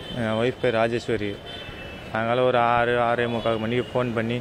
என் wife பேர் ராஜேஸ்வரி சாயங்காலம் ஒரு ஆறு ஆறே முக்கால் மணிக்கு ஃபோன் பண்ணி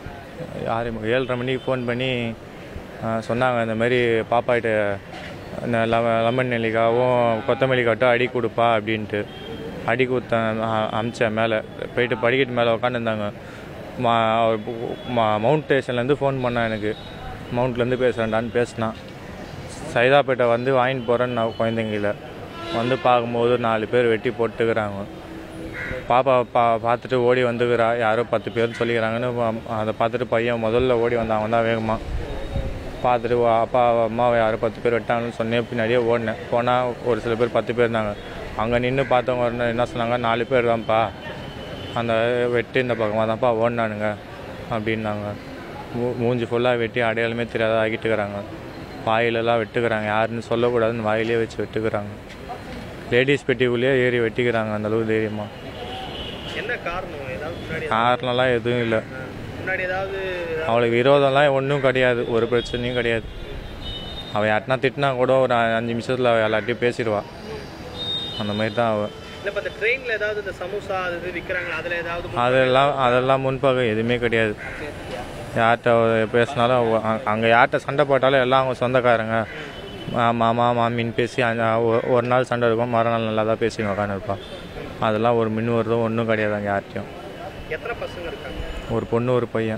ஆறு மு- ஏழரை மணிக்கு ஃபோன் பண்ணி ஆ, சொன்னாங்க இந்த மாதிரி பாப்பாகிட்ட இந்த லெம லெமன் நெல்லிக்காவும் கொத்தமல்லி காட்டும் அடி கொடுப்பா அப்படின்ட்டு அடி கொடுத்தேன் அ- அமிச்சேன் மேலே போயிட்டு படிக்கட்டு மேலே உட்காந்துருந்தாங்க மா அவர் பு- மா- மவுண்ட் ஸ்டேஷன்லேருந்து ஃபோன் பண்ணான் எனக்கு மவுண்ட்லேருந்து பேசுகிறேன்டான்னு பேசினான் சைதாப்பேட்டை வந்து வாங்கிட்டு போகிறேன்னு நான் குழந்தைங்கள வந்து பார்க்கும்போது நாலு பேர் வெட்டி போட்டுக்கிறாங்க பாப்பா பா பார்த்துட்டு ஓடி வந்துக்கிறா யாரோ பத்து பேர் சொல்லிக்கிறாங்கன்னு ப- அதை பார்த்துட்டு பையன் முதல்ல ஓடி வந்தான் அவன் தான் வேகமாக பார்த்துட்டு வா- அப்பா அம்மாவை யாரோ பத்து பேர் வெட்டாங்கன்னு சொன்னேன் பின்னாடியே ஓடினேன் போனால் ஒரு சில பேர் பத்து பேர் இருந்தாங்க அங்கே நின்று பார்த்தவங்க என்ன- என்ன சொன்னாங்க நாலு பேர் தான்ப்பா அந்த வெட்டு இந்த பக்கமாக தான்ப்பா ஓடினானுங்க அப்படின்னாங்க மூ மூஞ்சி ஃபுல்லாக வெட்டி அடையாளமே தெரியாத ஆகிட்டுக்கிறாங்க வாயிலெல்லாம் வெட்டுக்கிறாங்க யாருன்னு சொல்லக்கூடாதுன்னு வாயிலே வச்சு வெட்டுக்கிறாங்க லேடிஸ் பெட்டிக்குள்ளேயே ஏறி வெட்டிக்கிறாங்க அந்த அளவு தைரியமாக என்ன காரணம் ஏதாவது முன்னாடி காரணம்லாம் எதுவும் இல்லை முன்னாடி ஏதாவது அவளுக்கு விரோதம்லாம் ஒன்றும் கிடையாது ஒரு பிரச்சனையும் கிடையாது அவள் யார்ட்னா திட்டினா கூட ஒரு அ- அஞ்சு நிமிஷத்தில் அவள் எல்லார்ட்டையும் பேசிடுவா அந்த மாதிரி தான் அவள் இல்லை இப்போ இந்த ட்ரெயினில் ஏதாவது இந்த சமோசா அது இது விற்கிறாங்களா அதில் ஏதாவது அதெல்லாம் அதெல்லாம் முன்பாக எதுவுமே கிடையாது யார்கிட்ட அவ பேசினாலும் அங்கே யார்கிட்ட சண்டை போட்டாலும் எல்லாம் அவங்க சொந்தக்காரங்க மா- மாமா மாமின்னு பேசி அந்த ஒ- ஒரு நாள் சண்டை இருக்கும் மறுநாள் நல்லா தான் பேசி உக்காந்துருப்பான் அதெல்லாம் ஒரு மின் வருதும் ஒன்றும் கிடையாது அங்கே யார்ட்டையும் எத்தனை பசங்க இருக்காங்க ஒரு பொண்ணு ஒரு பையன்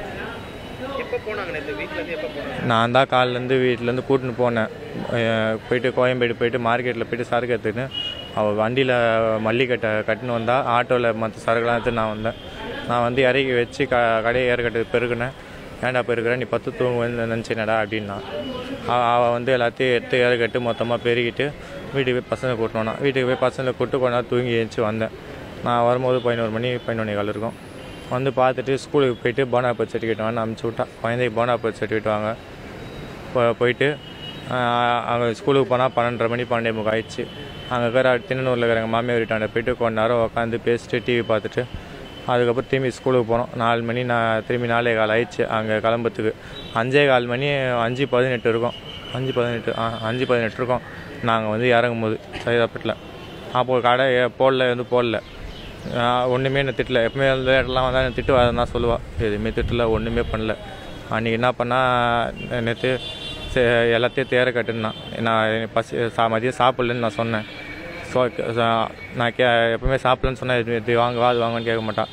எப்போ போனாங்க நேற்று வீட்டிலேருந்து எப்போ போனாங்க நான் தான் காலிலேருந்து வீட்டிலேருந்து கூட்டின்னு போனேன் அஹ் போயிட்டு கோயம்பேடு போயிட்டு மார்க்கெட்டில் போயிட்டு சரக்கு எடுத்துன்னு அவள் வண்டியில் மல்லிக்கட்டை கட்டின்னு வந்தா ஆட்டோவில் மற்ற சரக்குலாம் எடுத்து நான் வந்தேன் நான் வந்து இறக்கி வச்சு க கடையை ஏறக்கட்டு பெருக்குனேன் ஏன்டா பெருக்குற நீ பத்து தூங்குவேன்னு நினச்சினடா அப்படின்னா அவ- அவள் வந்து எல்லாத்தையும் எடுத்து ஏறக்கட்டு மொத்தமாக பெருகிட்டு வீட்டுக்கு போய் பசங்க கூட்டணும்னா வீட்டுக்கு போய் பசங்களை கூட்டு கொஞ்ச நேரம் தூங்கி எழுந்துச்சி வந்தேன் நான் வரும்போது பதினோரு மணி பதினொன்னே கால் இருக்கும் வந்து பார்த்துட்டு ஸ்கூலுக்கு போயிட்டு போனாப்பர் சர்டிஃபிகேட் வாங்க அனுப்பிச்சி விட்டா குழந்தைக்கு போனாப்பர் சர்டிஃபிகேட் வாங்க போ போயிட்டு ஆஹ், அங்கே ஸ்கூலுக்கு போனால் பன்னெண்டரை மணி பன்னெண்டே முக்கால் ஆயிடுச்சு அங்கே இருக்கிற திண்ணனூரில் இருக்கிற எங்கள் மாமியார் வீட்டாண்ட போயிட்டு கொஞ்ச நேரம் உட்காந்து பேசிட்டு டிவி பார்த்துட்டு அதுக்கப்புறம் திரும்பி ஸ்கூலுக்கு போனோம் நாலு மணி நான் திரும்பி நாலே கால் ஆயிடுச்சு அங்கே கிளம்புறதுக்கு அஞ்சே கால் மணி அஞ்சு பதினெட்டு இருக்கும் அஞ்சு பதினெட்டு ஆ அஞ்சு பதினெட்டு இருக்கும் நாங்கள் வந்து இறங்கும் போது சைதாப்பேட்டில் அப்போது கடை ஏ- போடல வந்து போடல ஆஹ் ஒன்றுமே என்ன திட்டல எப்பவுமே அந்த இடம்லாம் வந்தால் என்ன திட்டு வரதான் தான் சொல்லுவாள் எதுவுமே திட்டல ஒன்றுமே பண்ணல அன்றைக்கி என்ன பண்ணால் நேற்று எல்லாத்தையும் தேர கட்டுனா நான் பசி சா மதியம் சாப்பிட்லன்னு நான் சொன்னேன் ஸோ நான் கே எப்பவுமே சாப்பிட்லன்னு சொன்னேன் இது இது வாங்க வா அது வாங்கன்னு கேட்க மாட்டான்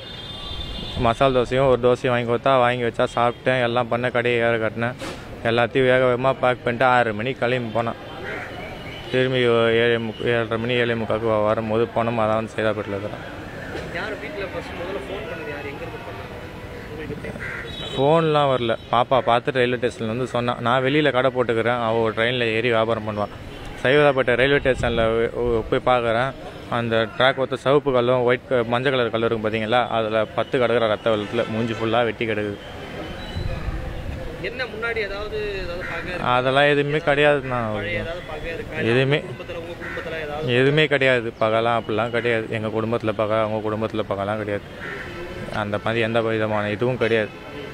மசால் தோசையும் ஒரு தோசையும் வாங்கி கொடுத்தா வாங்கி வச்சா சாப்பிட்டேன் எல்லாம் பண்ண கடையை ஏற கட்டினேன் எல்லாத்தையும் வேக வேகமாக பேக் பண்ணிட்டு ஆறு மணிக்கு கிளம்பி போனேன் திரும்பி ஏழு முக் ஏழரை மணி ஏழே முக்காக்கு வரும்போது போனோம் அதான் வந்து சைதாப்பேட்டில் இருக்கிறேன் யார் வீட்டில் ஃபஸ்ட் முதல்ல ஃபோன் பண்ணது யார் எங்கேருந்து பண்ணாங்க உங்களுக்கு தெரியும் ஃபோன்லாம் வரல பாப்பா பார்த்து ரயில்வே ஸ்டேஷனில் வந்து சொன்னான் நான் வெளியில் கடை போட்டுக்கிறேன் அவள் ட்ரெயினில் ஏறி வியாபாரம் பண்ணுவாள் சைவதாப்பேட்டை ரயில்வே ஸ்டேஷனில் போய் பார்க்குறேன் அந்த ட்ராக் ஒருத்த சிவப்பு கல்லும் ஒயிட் க மஞ்சள் கலர் கலர் இருக்கும் பார்த்தீங்களா அதில் பத்து கிடக்குற ரத்த வெள்ளத்தில் மூஞ்சி ஃபுல்லாக வெட்டி கிடக்குது என்ன முன்னாடி ஏதாவது ஏதாவது பார்க்க அதெல்லாம் எதுவுமே கிடையாதுண்ணா ஏதாவது பார்க்க இருக்கா எதுவுமே குடும்பத்தில் உங்கள் குடும்பத்தில் ஏதாவது எதுவுமே கிடையாது பகலாம் அப்படிலாம் கிடையாது எங்கள் குடும்பத்தில் பகை அவங்க குடும்பத்தில் பகலாம் கிடையாது அந்த மாதிரி எந்த விதமான இதுவும் கிடையாது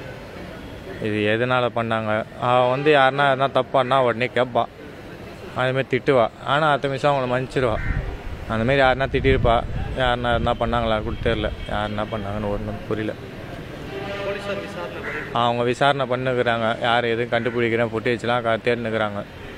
இது எதனால் பண்ணாங்க அவள் வந்து யாருன்னா எதனா தப்பு பண்ணா உடனே கேட்பா அதுமாரி திட்டுவா ஆனால் அடுத்த நிமிஷம் அவங்கள மன்னிச்சிடுவா அந்தமாரி யாருன்னா திட்டிருப்பா யாருன்னா என்ன பண்ணாங்களா கூட தெரில யார் என்ன பண்ணாங்கன்னு ஒன்றும் புரியல போலீஸார் விசாரணை பண்ணி அவங்க விசாரணை பண்ணுக்கிறாங்க யார் எதுவும் கண்டுபிடிக்கிறேன் ஃபுட்டேஜ்லாம் கா தேர்னுக்கிறாங்க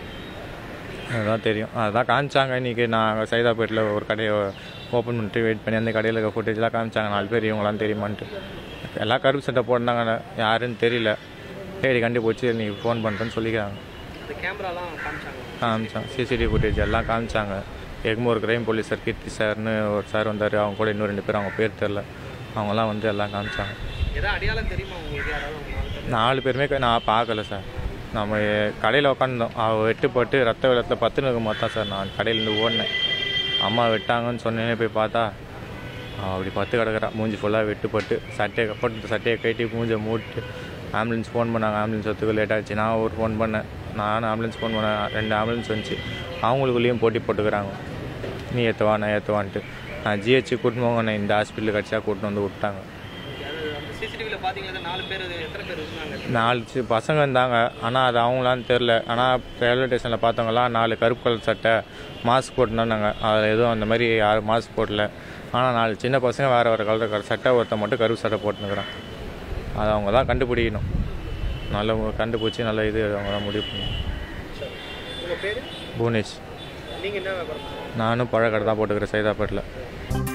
அதுதான் தெரியும் அதுதான் காமிச்சாங்க இன்றைக்கி நாங்கள் சைதாப்பேட்டில் ஒரு கடையை ஓப்பன் பண்ணிட்டு வெயிட் பண்ணி அந்த கடையில் இருக்க ஃபுட்டேஜ்லாம் காமிச்சாங்க நாலு பேர் இவங்களாம் தெரியுமான்ட்டு எல்லாம் கருப்பு சட்டை போட்டாங்க யாருன்னு தெரியல தேடி கண்டுபிடிச்சி நீங்கள் ஃபோன் பண்ணுறேன்னு சொல்லிக்கிறாங்க அந்த கேமராலாம் காமிச்சாங்க காமிச்சாங்க சிசிடிவி ஃபுட்டேஜ் எல்லாம் காமிச்சாங்க Egmore crime police sir Keerthi சார்னு ஒரு சார் வந்தார் அவங்க கூட இன்னும் ரெண்டு பேர் அவங்க பேர் தெரில அவங்கெல்லாம் வந்து எல்லாம் காமிச்சாங்க ஏதாவது அடையாளம் தெரியுமா உங்களுக்கு யாராவது உங்க நாலு பேர் நாலு பேருமே க- நான் பார்க்கல சார் நம்ம கடையில் உட்காந்தோம் அவள் வெட்டு போட்டு ரத்த வெள்ளத்தில் பத்து நிற்கும் பார்த்தா சார் நான் கடையிலேருந்து ஓடினேன் அம்மா வெட்டாங்கன்னு சொன்னேனே போய் பார்த்தா அவள் அப்படி பத்து கிடக்குறா மூஞ்சி ஃபுல்லாக வெட்டுப்பட்டு சட்டையை போட்டு சட்டையை கட்டி மூஞ்சை மூட்டு ஆம்புலன்ஸ் ஃபோன் பண்ணாங்க ஆம்புலன்ஸ் வரத்துக்கு லேட் ஆச்சு நான் ஒரு ஃபோன் பண்ணேன் நானும் ஆம்புலன்ஸ் ஃபோன் பண்ணேன் ரெண்டு ஆம்புலன்ஸ் வந்துச்சு அவங்களுக்குள்ளேயும் போட்டி போட்டுக்கிறாங்க நீ ஏற்றுவா நான் ஏற்றுவான்ட்டு நான் ஜிஹெச்சு கூட்டின்னு போங்க நான் இந்த ஹாஸ்பிட்டலுக்கு கட்சியாக கூட்டின்னு வந்து விட்டாங்க அது அந்த சிசிடிவியில் பார்த்தீங்கன்னா நாலு பேர் எத்தனை பேர் இருந்தாங்க நாலு சி- பசங்க இருந்தாங்க ஆனால் அது அவங்களான்னு தெரில ஆனால் ரயில்வே ஸ்டேஷனில் பார்த்தவங்களாம் நாலு கருப்பு கலர் சட்டை மாஸ்க் போட்டுனாங்க அதில் எதுவும் அந்த மாதிரி யாரும் மாஸ்க் போடல ஆனால் நாலு சின்ன பசங்க வேறு வேறு கலர் சட்டை ஒருத்தன் மட்டும் கருப்பு சட்டை போட்டுனுக்குறான் அதை அவங்க தான் கண்டுபிடிக்கணும் நல்ல கண்டுபிடிச்சி நல்ல இது அவங்க தான் முடிவு பண்ணணும் சரி உங்கள் பேர் புவனேஷ் நீங்கள் என்ன வியாபாரம் பண்ணுறீங்க நானும் பழக்கடை தான் போட்டுக்கிறேன் சைதாப்பேட்டில்